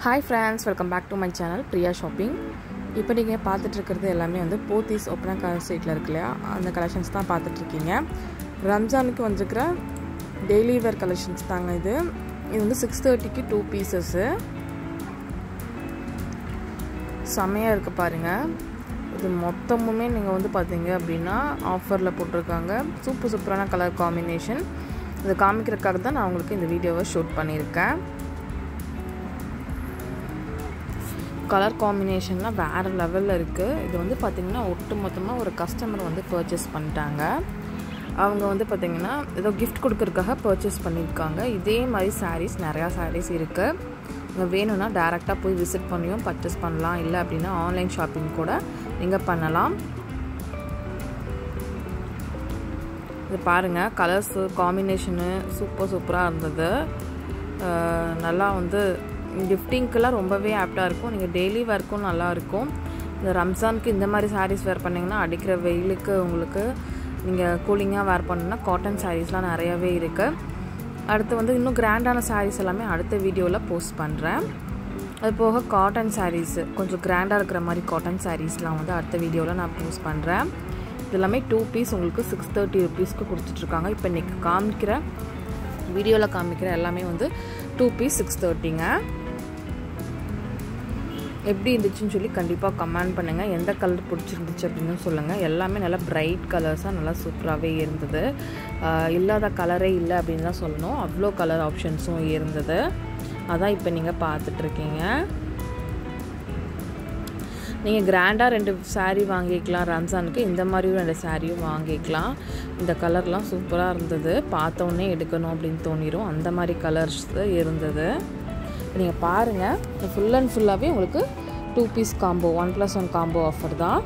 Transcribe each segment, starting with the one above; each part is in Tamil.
hi friends welcome back to my channel Priya shopping இப்போ நீங்கள் பார்த்துட்ருக்கிறது எல்லாமே வந்து போத்தீஸ் ஓப்பனா கலர் ஸ்ட்ரீட்டில் இருக்கு இல்லையா அந்த கலெக்ஷன்ஸ் தான் பார்த்துட்ருக்கீங்க ரம்ஜானுக்கு வந்துருக்கிற டெய்லி வேர் கலெக்ஷன்ஸ் தாங்க இது இது வந்து சிக்ஸ் தேர்ட்டிக்கு டூ பீசஸ்ஸு செமையாக இருக்குது பாருங்கள் இது மொத்தமுமே நீங்கள் வந்து பார்த்தீங்க அப்படின்னா ஆஃபரில் போட்டிருக்காங்க சூப்பர் சூப்பரான கலர் காம்பினேஷன் இதை காமிக்கிறதுக்காக தான் நான் உங்களுக்கு இந்த வீடியோவை ஷூட் பண்ணியிருக்கேன் கலர் காம்பினேஷன்லாம் வேறு லெவலில் இருக்குது இது வந்து பார்த்திங்கன்னா ஒட்டு மொத்தமாக ஒரு கஸ்டமர் வந்து பர்ச்சேஸ் பண்ணிட்டாங்க அவங்க வந்து பார்த்திங்கன்னா ஏதோ கிஃப்ட் கொடுக்கறதுக்காக பர்ச்சேஸ் பண்ணியிருக்காங்க இதே மாதிரி சாரீஸ் நிறையா சாரீஸ் இருக்குது நீங்கள் வேணும்னா டேரெக்டாக போய் விசிட் பண்ணியும் பர்ச்சேஸ் பண்ணலாம் இல்லை அப்படின்னா ஆன்லைன் ஷாப்பிங் கூட நீங்கள் பண்ணலாம் இது பாருங்கள் கலர்ஸு காம்பினேஷனு சூப்பர் சூப்பராக இருந்தது நல்லா வந்து கிஃப்டிங்க்கெல்லாம் ரொம்பவே ஆப்டாக இருக்கும் நீங்கள் டெய்லி ஒர்க்கும் நல்லாயிருக்கும் இந்த ரம்ஜானுக்கு இந்த மாதிரி சாரீஸ் வேர் பண்ணிங்கன்னா அடிக்கிற வெயிலுக்கு உங்களுக்கு நீங்கள் கூலிங்காக வேர் பண்ணணுன்னா காட்டன் சாரீஸ்லாம் நிறையவே இருக்குது அடுத்து வந்து இன்னும் கிராண்டான சாரீஸ் எல்லாமே அடுத்த வீடியோவில் போஸ்ட் பண்ணுறேன் அது போக காட்டன் சாரீஸு கொஞ்சம் கிராண்டாக இருக்கிற மாதிரி காட்டன் சாரீஸ்லாம் வந்து அடுத்த வீடியோவில் நான் போஸ்ட் பண்ணுறேன் இது எல்லாமே டூ பீஸ் உங்களுக்கு சிக்ஸ் தேர்ட்டி ருபீஸ்க்கு கொடுத்துட்ருக்காங்க இப்போ இன்றைக்கி காமிக்கிற வீடியோவில் காமிக்கிற எல்லாமே வந்து டூ பீஸ் சிக்ஸ் தேர்ட்டிங்க எப்படி இருந்துச்சுன்னு சொல்லி கண்டிப்பாக கமெண்ட் பண்ணுங்கள் எந்த கலர் பிடிச்சிருந்துச்சு அப்படின்னு சொல்லுங்கள் எல்லாமே நல்லா பிரைட் கலர்ஸாக நல்லா சூப்பராகவே இருந்தது இல்லாத கலரே இல்லை அப்படின்னு தான் சொல்லணும் அவ்வளோ கலர் ஆப்ஷன்ஸும் இருந்தது அதான் இப்போ நீங்கள் பார்த்துட்ருக்கீங்க நீங்கள் கிராண்டாக ரெண்டு சாரீ வாங்கிக்கலாம் ரம்ஜானுக்கு இந்த மாதிரியும் ரெண்டு சாரியும் வாங்கிக்கலாம் இந்த கலர்லாம் சூப்பராக இருந்தது பார்த்தோன்னே எடுக்கணும் அப்படின்னு தோணிடும் அந்த மாதிரி கலர்ஸ் இருந்தது நீங்கள் பாருங்கள் ஃபுல் அண்ட் ஃபுல்லாகவே உங்களுக்கு two piece combo one plus one combo offer தான்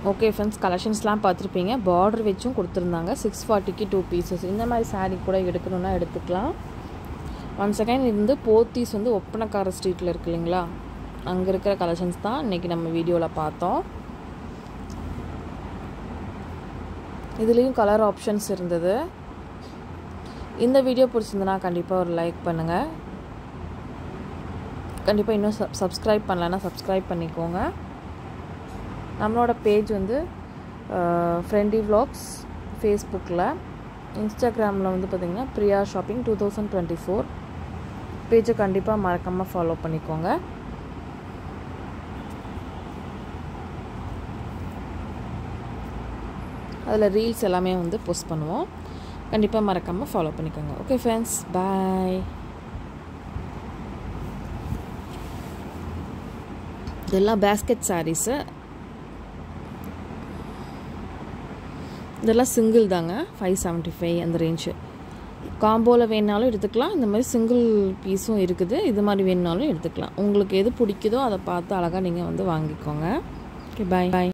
ஓகே ஃப்ரெண்ட்ஸ் கலெக்ஷன்ஸ்லாம் பார்த்துருப்பீங்க பார்டர் வச்சும் கொடுத்துருந்தாங்க சிக்ஸ் ஃபார்ட்டிக்கு டூ பீசஸ் இந்த மாதிரி சாரீ கூட எடுக்கணுன்னா எடுத்துக்கலாம் ஒன் செகண்ட் இருந்து போத்தீஸ் வந்து ஒப்பனக்கார ஸ்ட்ரீட்டில் இருக்கு இல்லைங்களா அங்கே இருக்கிற கலெக்ஷன்ஸ் தான் இன்றைக்கி நம்ம வீடியோவில் பார்த்தோம் இதுலேயும் கலர் ஆப்ஷன்ஸ் இருந்தது இந்த வீடியோ பிடிச்சிருந்தனா கண்டிப்பாக ஒரு லைக் பண்ணுங்கள் கண்டிப்பாக இன்னும் சப் சப்ஸ்கிரைப் பண்ணலன்னா சப்ஸ்கிரைப் பண்ணிக்கோங்க நம்மளோட பேஜ் வந்து ஃப்ரெண்டி விலாக்ஸ் ஃபேஸ்புக்கில் இன்ஸ்டாகிராமில் வந்து பார்த்திங்கன்னா Priya shopping two thousand twenty four பேஜை கண்டிப்பாக மறக்காமல் ஃபாலோ பண்ணிக்கோங்க அதில் ரீல்ஸ் எல்லாமே வந்து போஸ்ட் பண்ணுவோம் கண்டிப்பாக மறக்காமல் ஃபாலோ பண்ணிக்கோங்க ஓகே ஃப்ரெண்ட்ஸ் பாய் இதெல்லாம் பேஸ்கெட் சாரீஸு இதெல்லாம் சிங்கிள் தாங்க ஃபைவ் செவன்ட்டி ஃபைவ் அந்த ரேஞ்சு காம்போவில் வேணாலும் எடுத்துக்கலாம் இந்த மாதிரி சிங்கிள் பீஸும் இருக்குது இது மாதிரி வேணுனாலும் எடுத்துக்கலாம் உங்களுக்கு எது பிடிக்குதோ அதை பார்த்து அழகாக நீங்கள் வந்து வாங்கிக்கோங்க ஓகே பாய் பாய்